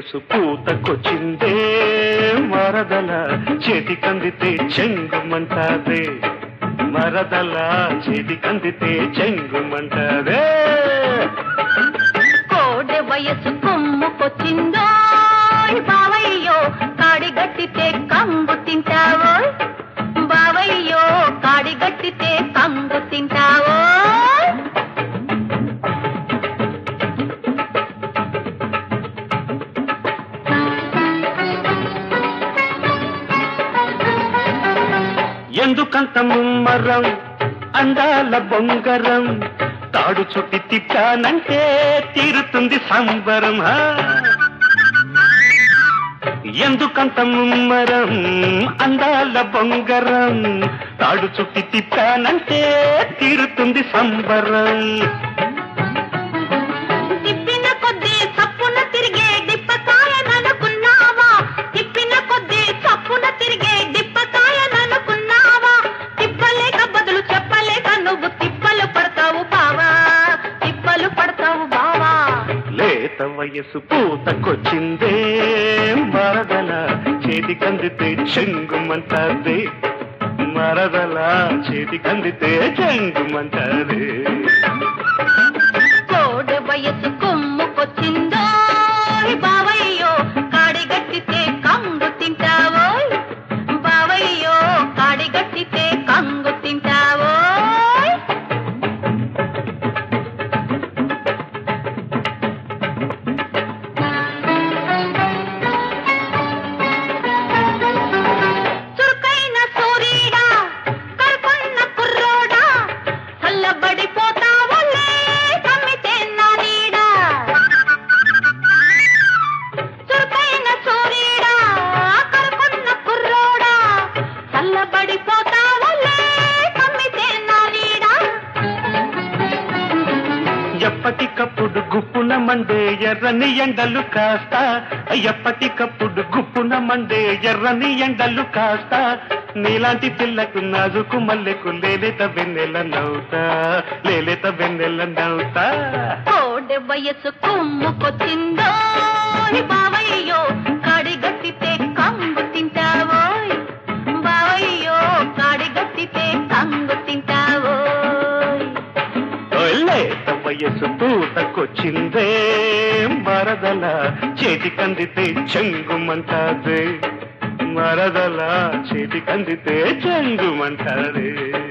వయసు పూతకొచ్చిందే మరదల చేతికందితే చెంగుమంటాదే మరదల చేతికందితే చెంగుమంటాదే కోడె వయసు కొమ్ముకొచ్చిందో బావయ్యో కాడిగట్టితే కంగు తింటావో బావయ్యో కాడిగట్టితే కంగు తింటావో ఎందుకంత ముమ్మరం అందాల బొంగరం తాడు చుట్టి తిప్పానంటే తీరుతుంది సంబరం హా. ఎందుకంత ముమ్మరం అందాల బొంగరం తాడు చుట్టి తిప్పానంటే తీరుతుంది సంబరం తిప్పిన కొద్దీ చప్పున తిరిగే డిప్పకాయననుకున్నావా తిప్పిన కొద్దీ చప్పున తిరిగే డిప్పకాయననుకున్నావా తిప్పలేక బదులు చెప్పలేక నువ్వు తిప్పలు పడతావు బావా తిప్పలు పడతావు బావా లేత వయసు పూతకొచ్చిందే మరదల చేతికందితే చెంగుమంటాదే మరదల చేతికందితే చెంగుమంటాదే కోడె వయసు కొమ్ముకొచ్చిందో బావయ్యో కాడిగట్టితే కంగు తింటావో బావయ్యో కాడిగట్టితే కంగు తింటావో చురుకైన సూరీడా కరుకున్న కుర్రోడా చల్లబడిపోతావులే కమ్మితే నా నీడా చురుకైన సూరీడా కరుకున్న కుర్రోడా చల్లబడిపోతావులే కమ్మితే నా నీడా ఎప్పటికప్పుడు గుప్పున మండే ఎర్రని ఎండలు కాస్త ఎప్పటికప్పుడు గుప్పున మండే ఎర్రని ఎండలు కాస్త నీలాంటి పిల్లకు నాజుకు మల్లెకు లేలేత వెన్నెల నవ్వుతా లేలేత వెన్నెల నవ్వుతా కోడె వయసు కొమ్ముకొచ్చిందో బావయ్యో కాడిగట్టితే కంగు తింటావోయ్ బావయ్యో కాడిగట్టితే కంగు తింటావోయ్ లేత వయసు పూతకొచ్చిందే మరదల చేతికందితే చెంగుమంటాదే మరదల చేతికందితే చెంగుమంటారే